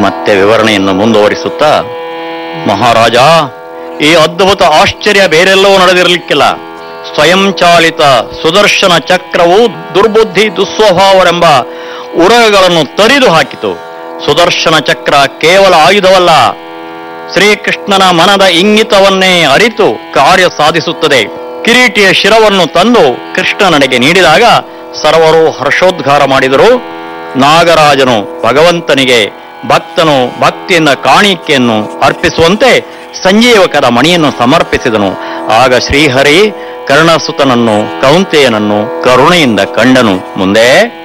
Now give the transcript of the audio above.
ಮತ್ತೆ ವಿವರಣೆಯನ್ನು ಮುಂದುವರಿಸುತ್ತಾ ಮಹಾರಾಜ ಈ ಅದ್ಭುತ ಆಶ್ಚರ್ಯ ಬೇರೆಲ್ಲವೂ ನಡೆದಿರಲಿಕ್ಕಿಲ್ಲ ಸ್ವಯಂಚಾಲಿತ ಸುದರ್ಶನ ಚಕ್ರವು ದುರ್ಬುದ್ಧಿ ದುಸ್ವಭಾವರೆಂಬ ಉರಗಳನ್ನು ತರಿದು ಹಾಕಿತು ಸುದರ್ಶನ ಚಕ್ರ ಕೇವಲ ಆಯುಧವಲ್ಲ ಶ್ರೀಕೃಷ್ಣನ ಮನದ ಇಂಗಿತವನ್ನೇ ಅರಿತು ಕಾರ್ಯ ಸಾಧಿಸುತ್ತದೆ ಕಿರೀಟಿಯ ಶಿರವನ್ನು ತಂದು ಕೃಷ್ಣನಡೆಗೆ ನೀಡಿದಾಗ ಸರ್ವರು ಹರ್ಷೋದ್ಗಾರ ಮಾಡಿದರು ನಾಗರಾಜನು ಭಗವಂತನಿಗೆ ಭಕ್ತನು ಭಕ್ತಿಯಿಂದ ಕಾಣಿಕೆಯನ್ನು ಅರ್ಪಿಸುವಂತೆ ಸಂಜೀವಕದ ಮಣಿಯನ್ನು ಸಮರ್ಪಿಸಿದನು ಆಗ ಶ್ರೀಹರಿ ಕರ್ಣಸುತನನ್ನು ಕೌಂತೆಯನನ್ನು ಕರುಣೆಯಿಂದ ಕಂಡನು ಮುಂದೆ